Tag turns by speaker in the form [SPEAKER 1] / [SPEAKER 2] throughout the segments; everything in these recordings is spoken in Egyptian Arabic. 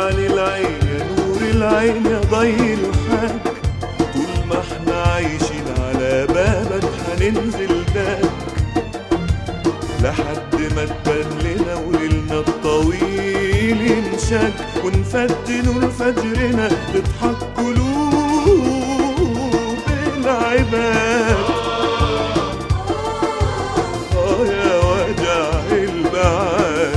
[SPEAKER 1] عن العين يا نور العين يا ضي الحاج طول ما احنا عايشين على بابك هننزل داك لحد ما تبان لنا وليلنا الطويل ينشد ونفد نور فجرنا تضحك قلوب العباد اه يا وجع البعاد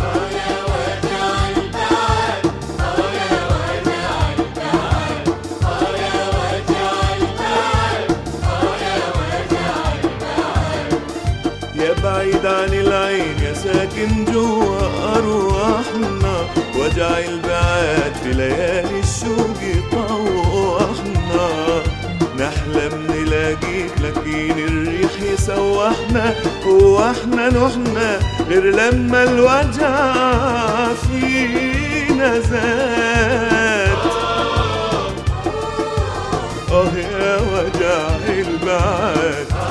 [SPEAKER 1] يا بعيد عن العين يا ساكن جوا أرواحنا وجع البعاد في ليالي الشوق يطوحنا نحلم نلاقيك لكن الريح يسوحنا هو احنا نحنا غير لما الوجع فينا زاد اه يا وجع البعاد